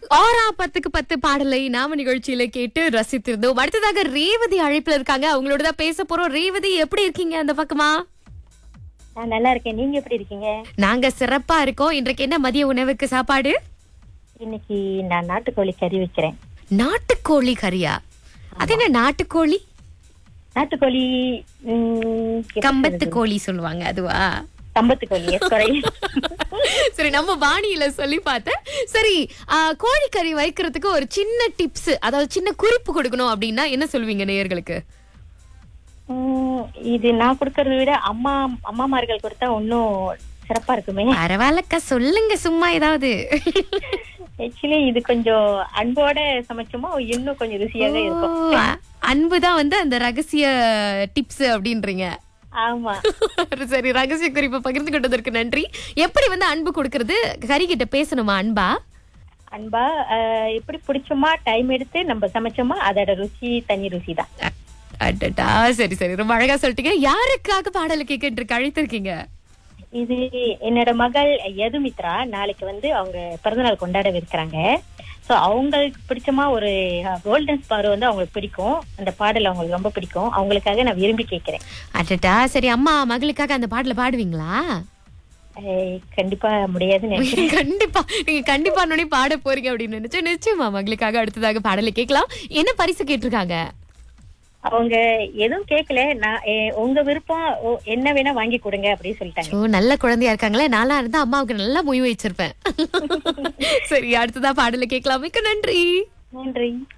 ஆறா பத்துக்கு பத்து பாடலை நாம நிகழ்ச்சியில கேட்டு ரசித்திருந்தோம் அடுத்ததாக ரேவதி அழைப்புல இருக்காங்க அவங்களோட தான் பேச போறோம் ரேவதி எப்படி இருக்கீங்க அந்த பக்கமா நான் நல்லா இருக்கேன் நீங்க எப்படி இருக்கீங்க நாங்க சிறப்பா இருக்கோம் இன்றைக்கு என்ன மதிய உணவுக்கு சாப்பாடு இன்னைக்கு நான் நாட்டுக்கோழி கறி வைக்கிறேன் நாட்டுக்கோழி கறியா அது என்ன நாட்டுக்கோழி நாட்டுக்கோழி ம், எப்படி கம்பத்து சொல்றது? கோழி சொல்லுவாங்க அதுவா கம்பத்து கோழி yes, correct. சரி நம்ம பாணியில சொல்லி பார்த்தேன் சரி ஆ, கோழிக்கறி வைக்கிறதுக்கு ஒரு சின்ன டிப்ஸ் அதாவது சின்ன குறிப்பு கொடுக்கணும் அப்படின்னா என்ன சொல்வீங்க நேயர்களுக்கு ம், இது நான் கொடுக்கறத விட அம்மா அம்மாமார்கள் கொடுத்தா இன்னும் சிறப்பா இருக்குமே பரவாயில்லக்கா சொல்லுங்க சும்மா ஏதாவது ஆக்சுவலி இது கொஞ்சம் அன்போட சமைச்சோமா இன்னும் கொஞ்சம் ருசியாக இருக்கும் ஓ, அன்புதான் வந்து அந்த ரகசிய டிப்ஸ் அப்படின்றீங்க ஆமா சரி ரகசிய குறிப்பை பகிர்ந்து கொண்டதற்கு நன்றி எப்படி வந்து அன்பு கொடுக்கறது கறி கிட்ட பேசணுமா அன்பா அன்பா அஹ், எப்படி பிடிச்சோமா டைம் எடுத்து நம்ம சமைச்சோமா அதோட ருசி தனி ருசி தான் அ- அடடா சரி சரி ரொம்ப அழகா சொல்லிட்டீங்க யாருக்காக பாடலை கேட்க அழைத்திருக்கீங்க இது என்னோட மகள் யதுமித்ரா நாளைக்கு வந்து அவங்க பிறந்தநாள் கொண்டாட இருக்கிறாங்க சோ அவங்களுக்கு பிடிச்சமா ஒரு கோல்டன் ஸ்பார் வந்து அவங்களுக்கு பிடிக்கும் அந்த பாடல் அவங்களுக்கு ரொம்ப பிடிக்கும் அவங்களுக்காக நான் விரும்பி கேட்கிறேன் அடடா சரி அம்மா மகளுக்காக அந்த பாடல பாடுவீங்களா அஹ் கண்டிப்பா முடியாதுன்னு நினைக்கிறேன் கண்டிப்பா நீங்க கண்டிப்பா நுனி பாட போறீங்க அப்படின்னு நினைச்சு நிச்சயமா மகளுக்காக அடுத்ததாக பாடலை கேட்கலாம் என்ன பரிசு கேட்டிருக்காங்க அவங்க எதுவும் கேட்கல நான் எ- உங்க விருப்பம் ஓ- என்ன வேணா வாங்கி கொடுங்க அப்படின்னு சொல்லிட்டாங்க ஓ நல்ல குழந்தையா இருக்காங்களே நானா இருந்தா அம்மாவுக்கு நல்லா மொய் வச்சிருப்பேன் சரி அடுத்ததா பாடலை கேட்கலாம் மிக்க நன்றி நன்றி